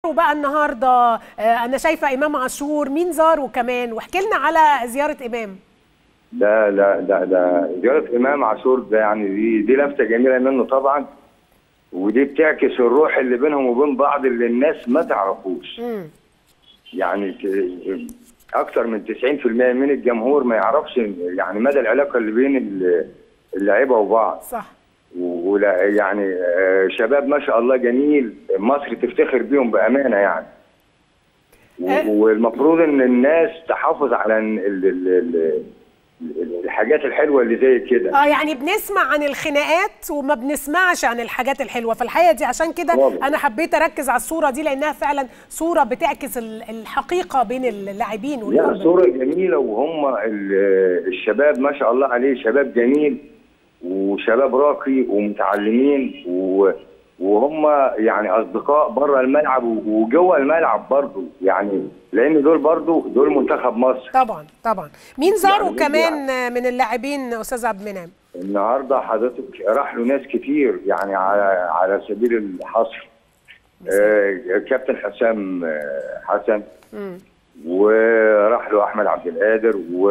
بقى النهارده آه، انا شايفه امام عاشور مين زاره كمان واحكي لنا على زياره امام ده لا ده ده زيارة إمام عاشور ده يعني دي دي لفتة جميلة منه طبعا ودي بتعكس الروح اللي بينهم وبين بعض اللي الناس ما تعرفوش مم. يعني ك- أكثر من 90% من الجمهور ما يعرفش يعني مدى العلاقة اللي بين ال- اللعيبة وبعض صح ولا يعني آه، شباب ما شاء الله جميل مصر تفتخر بيهم بأمانة يعني و- أه. والمفروض ان الناس تحافظ على ال- ال- ال- ال- الحاجات الحلوه اللي زي كده اه يعني بنسمع عن الخناقات وما بنسمعش عن الحاجات الحلوه فالحقيقه دي عشان كده واضح. انا حبيت اركز على الصوره دي لانها فعلا صوره بتعكس ال- الحقيقه بين اللاعبين لا والقرب. صوره جميله وهم ال- الشباب ما شاء الله عليه شباب جميل وشباب راقي ومتعلمين و- وهم يعني اصدقاء بره الملعب وجوه الملعب برضه يعني لان دول برضه دول منتخب مصر طبعا طبعا مين زاره يعني كمان من اللاعبين استاذ عبد المنعم النهارده حضرتك راح له ناس كتير يعني على على سبيل الحصر آه كابتن حسام آه، حسن مم. وراح له احمد عبد القادر و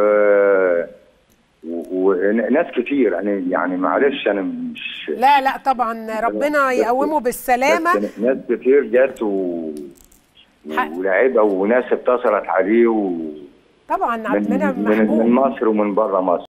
و- وناس كتير يعني يعني معلش انا مش لا لا طبعا ربنا يقومه بالسلامه بس ناس كتير جت و ح- ولاعيبه وناس اتصلت عليه و طبعا عبد من المنعم من, من محبوب مصر ومن بره مصر